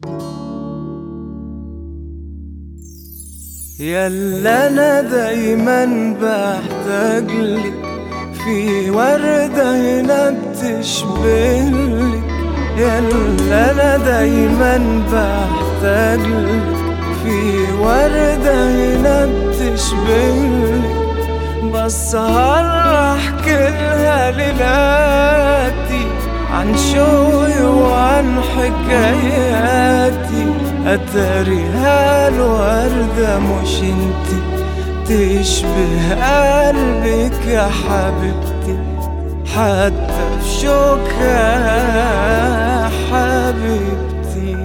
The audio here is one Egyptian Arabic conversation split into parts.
يلا انا دايما بحتاجلك في وردة هنا بتشبهلك يلا انا دايما بحتاجلك في وردة هنا بتشبهلك بسهر احكي لها ليلاتي عن شوقي وعن حكاياتي اتاريها الوردة مش انتي تشبه قلبك يا حبيبتي حتى في شوكها يا حبيبتي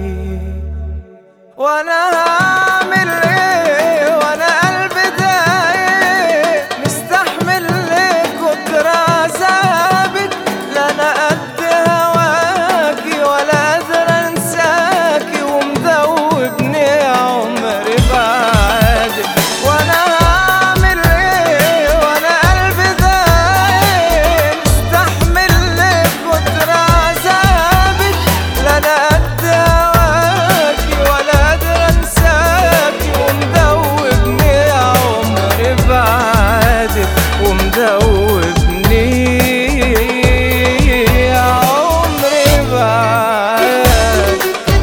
وانا هعمل ايه وانا قلبي دايق مستحمل ليه كتر عذابك لا انا قد هواكي ولا قادر انساكي ومذوبني عمري بعدك وانا هعمل ايه وانا قلبي دايق مستحمل ليه كتر عذابك لا انا قد هواكي ولا قادر انساكي ومذوبني عمري بعدك ومذوبني عمري بعدك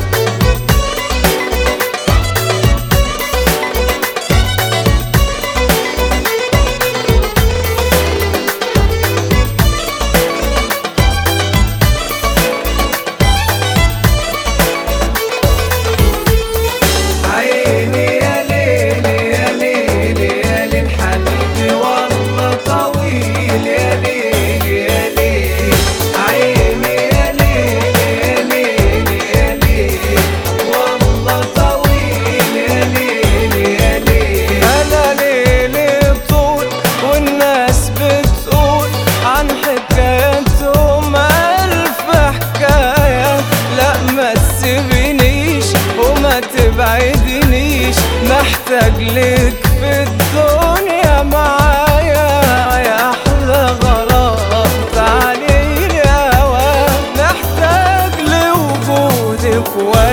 عيني يا ليل يا ليل يا ليل حبيبي والله طويل يا ليل يا ليل عيني يا ليل يا ليل يا ليل والله طويل يا ليل يا ليل انا ليلي طول والناس بتقول عن حكايتهم الف حكايه لا ما تسيبنيش وما تبعدنيش محتاج لك في الدنيا معايا يا احلى غرام تعالي يا محتاج لوجودك